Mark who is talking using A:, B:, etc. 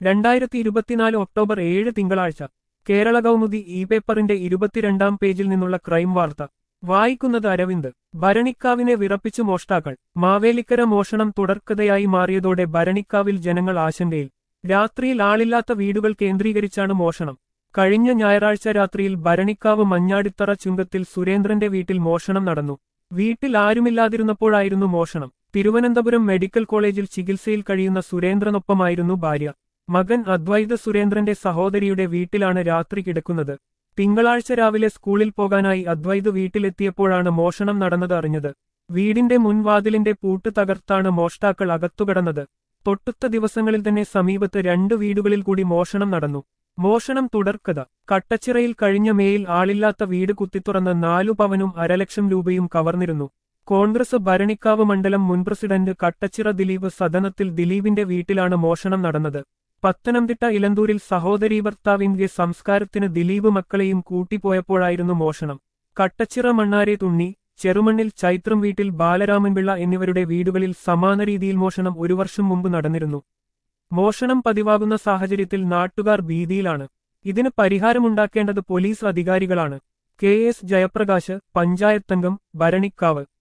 A: രണ്ടായിരത്തി ഇരുപത്തിനാല് ഒക്ടോബർ ഏഴ് തിങ്കളാഴ്ച കേരള കൗമുദി ഇ പേപ്പറിന്റെ ഇരുപത്തിരണ്ടാം പേജിൽ നിന്നുള്ള ക്രൈം വാർത്ത വായിക്കുന്നത് അരവിന്ദ് ഭരണിക്കാവിനെ വിറപ്പിച്ചു മോഷ്ടാക്കൾ മാവേലിക്കര മോഷണം തുടർക്കഥയായി മാറിയതോടെ ഭരണിക്കാവിൽ ജനങ്ങൾ ആശങ്കയിൽ രാത്രിയിൽ ആളില്ലാത്ത വീടുകൾ കേന്ദ്രീകരിച്ചാണ് മോഷണം കഴിഞ്ഞ ഞായറാഴ്ച രാത്രിയിൽ ഭരണിക്കാവ് മഞ്ഞാടിത്തറ ചുങ്കത്തിൽ സുരേന്ദ്രന്റെ വീട്ടിൽ മോഷണം നടന്നു വീട്ടിൽ ആരുമില്ലാതിരുന്നപ്പോഴായിരുന്നു മോഷണം തിരുവനന്തപുരം മെഡിക്കൽ കോളേജിൽ ചികിത്സയിൽ കഴിയുന്ന സുരേന്ദ്രനൊപ്പമായിരുന്നു ഭാര്യ മകൻ അദ്വൈത സുരേന്ദ്രന്റെ സഹോദരിയുടെ വീട്ടിലാണ് രാത്രി കിടക്കുന്നത് തിങ്കളാഴ്ച രാവിലെ സ്കൂളിൽ പോകാനായി അദ്വൈത് വീട്ടിലെത്തിയപ്പോഴാണ് മോഷണം നടന്നത് അറിഞ്ഞത് വീടിന്റെ മുൻവാതിലിന്റെ പൂട്ട് തകർത്താണ് മോഷ്ടാക്കൾ അകത്തുകടന്നത് തൊട്ടുത്ത ദിവസങ്ങളിൽ തന്നെ സമീപത്ത് രണ്ടു വീടുകളിൽ കൂടി മോഷണം നടന്നു മോഷണം തുടർക്കഥ കട്ടച്ചിറയിൽ കഴിഞ്ഞ മേയിൽ ആളില്ലാത്ത വീട് കുത്തിത്തുറന്ന് നാലു പവനും അരലക്ഷം രൂപയും കവർന്നിരുന്നു കോൺഗ്രസ് ഭരണിക്കാവ് മണ്ഡലം മുൻ പ്രസിഡന്റ് കട്ടച്ചിറ ദിലീപ് സദനത്തിൽ ദിലീപിന്റെ വീട്ടിലാണ് മോഷണം നടന്നത് പത്തനംതിട്ട ഇലന്തൂരിൽ സഹോദരീ ഭർത്താവിന്റെ സംസ്കാരത്തിന് ദിലീപ് മക്കളെയും കൂട്ടിപ്പോയപ്പോഴായിരുന്നു മോഷണം കട്ടച്ചിറ മണ്ണാരെ തുണ്ണി ചെറുമണ്ണിൽ ചൈത്രം വീട്ടിൽ ബാലരാമൻപിള്ള എന്നിവരുടെ വീടുകളിൽ സമാന രീതിയിൽ മോഷണം ഒരു വർഷം മുമ്പ് നടന്നിരുന്നു മോഷണം പതിവാകുന്ന സാഹചര്യത്തിൽ നാട്ടുകാർ ഭീതിയിലാണ് ഇതിന് പരിഹാരമുണ്ടാക്കേണ്ടത് പോലീസ് അധികാരികളാണ് കെ എസ് ജയപ്രകാശ് പഞ്ചായത്തംഗം ഭരണിക്കാവ്